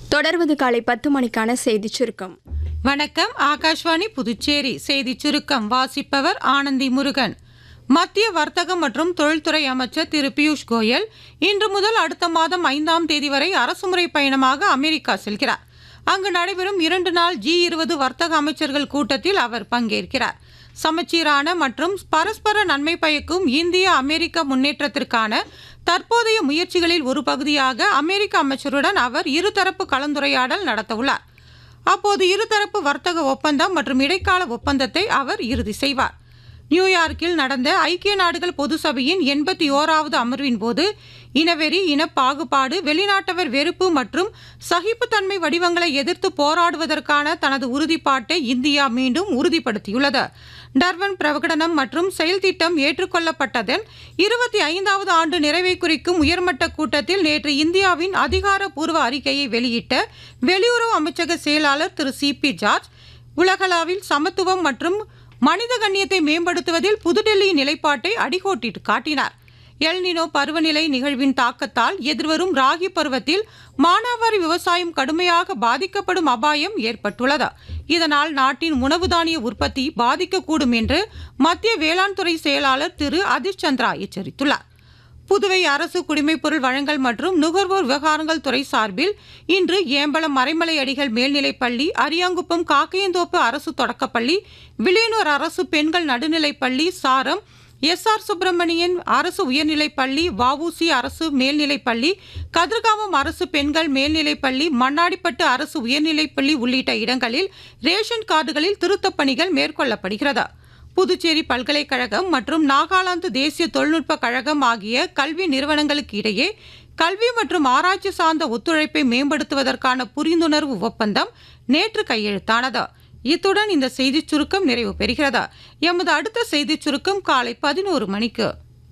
தொடர்வது காலை பத்து மணிக்கான செய்திச் சுருக்கம் வணக்கம் ஆகாஷ்வாணி புதுச்சேரி செய்தி சுருக்கம் வாசிப்பவர் ஆனந்தி முருகன் மத்திய வர்த்தகம் மற்றும் தொழில்துறை அமைச்சர் திரு பியூஷ் கோயல் இன்று முதல் அடுத்த மாதம் ஐந்தாம் தேதி வரை அரசுமுறை பயணமாக அமெரிக்கா செல்கிறார் அங்கு நடைபெறும் இரண்டு நாள் ஜி இருபது வர்த்தக அமைச்சர்கள் கூட்டத்தில் அவர் பங்கேற்கிறார் சமச்சீரான மற்றும் பரஸ்பர நன்மை பயக்கும் இந்திய அமெரிக்க முன்னேற்றத்திற்கான தற்போதைய முயற்சிகளில் ஒரு பகுதியாக அமெரிக்க அமைச்சருடன் அவர் இருதரப்பு கலந்துரையாடல் நடத்தவுள்ளார் அப்போது இருதரப்பு வர்த்தக ஒப்பந்தம் மற்றும் இடைக்கால ஒப்பந்தத்தை அவர் இறுதி செய்வார் நியூயார்க்கில் நடந்த ஐக்கிய நாடுகள் பொது சபையின் எண்பத்தி ஓராவது அமர்வின் போது இனவெறி இனப்பாகுபாடு வெளிநாட்டவர் வெறுப்பு மற்றும் சகிப்புத்தன்மை வடிவங்களை எதிர்த்து போராடுவதற்கான தனது உறுதிப்பாட்டை இந்தியா மீண்டும் உறுதிப்படுத்தியுள்ளது டர்பன் பிரகடனம் மற்றும் செயல் திட்டம் ஏற்றுக்கொள்ளப்பட்டதன் இருபத்தி ஐந்தாவது ஆண்டு நிறைவை குறிக்கும் உயர்மட்ட கூட்டத்தில் நேற்று இந்தியாவின் அதிகாரப்பூர்வ அறிக்கையை வெளியிட்ட வெளியுறவு அமைச்சக செயலாளர் திரு சி பி ஜார்ஜ் உலகளவில் சமத்துவம் மற்றும் மனித கண்ணியத்தை மேம்படுத்துவதில் புதுடெல்லியின் நிலைப்பாட்டை அடிகோட்டிட்டு காட்டினார் எல்னினோ பருவநிலை நிகழ்வின் தாக்கத்தால் எதிர்வரும் ராகி பருவத்தில் மானாவாரி விவசாயம் கடுமையாக பாதிக்கப்படும் அபாயம் ஏற்பட்டுள்ளது இதனால் நாட்டின் உணவு தானிய உற்பத்தி பாதிக்கக்கூடும் என்று மத்திய வேளாண் துறை செயலாளர் திரு அதிஷ் சந்திரா எச்சரித்துள்ளார் புதுவை அரசு குடிமைப்பொருள் வழங்கல் மற்றும் நுகர்வோர் விவகாரங்கள் துறை சார்பில் இன்று ஏம்பலம் மறைமலை அடிகள் மேல்நிலைப்பள்ளி அரியாங்குப்பம் காக்கையந்தோப்பு அரசு தொடக்கப்பள்ளி வில்லியனூர் அரசு பெண்கள் நடுநிலைப்பள்ளி சாரம் எஸ் ஆர் சுப்பிரமணியன் அரசு உயர்நிலைப்பள்ளி வஉசி அரசு மேல்நிலைப்பள்ளி கதிர்காமம் அரசு பெண்கள் மேல்நிலைப்பள்ளி மண்ணாடிப்பட்டு அரசு உயர்நிலைப்பள்ளி உள்ளிட்ட இடங்களில் ரேஷன் கார்டுகளில் திருத்தப் பணிகள் மேற்கொள்ளப்படுகிறது புதுச்சேரி பல்கலைக்கழகம் மற்றும் நாகாலாந்து தேசிய தொழில்நுட்ப கழகம் ஆகிய கல்வி நிறுவனங்களுக்கு இடையே கல்வி மற்றும் ஆராய்ச்சி சார்ந்த ஒத்துழைப்பை மேம்படுத்துவதற்கான புரிந்துணர்வு ஒப்பந்தம் நேற்று கையெழுத்தானது இத்துடன் இந்த செய்திச் சுருக்கம் நிறைவு பெறுகிறது எமது அடுத்த செய்திச் சுருக்கம் காலை பதினோரு மணிக்கு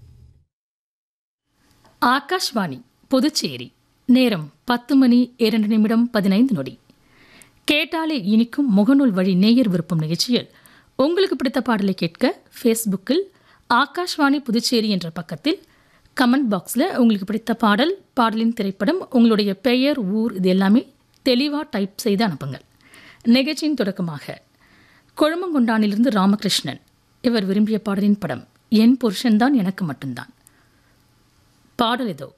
ஆகாஷ்வாணி புதுச்சேரி நேரம் பத்து மணி இரண்டு நிமிடம் பதினைந்து நொடி கேட்டாலே இனிக்கும் முகநூல் வழி நேயர் விருப்பம் நிகழ்ச்சியில் உங்களுக்கு பிடித்த பாடலை கேட்க ஃபேஸ்புக்கில் ஆகாஷ்வாணி புதுச்சேரி என்ற பக்கத்தில் கமெண்ட் பாக்ஸில் உங்களுக்கு பிடித்த பாடல் பாடலின் திரைப்படம் உங்களுடைய பெயர் ஊர் இது எல்லாமே தெளிவாக டைப் செய்து அனுப்புங்கள் நிகழ்ச்சியின் தொடக்கமாக கொழுமங்குண்டானிலிருந்து ராமகிருஷ்ணன் இவர் விரும்பிய பாடலின் படம் என் புருஷன்தான் எனக்கு மட்டும்தான் பாடல் இதோ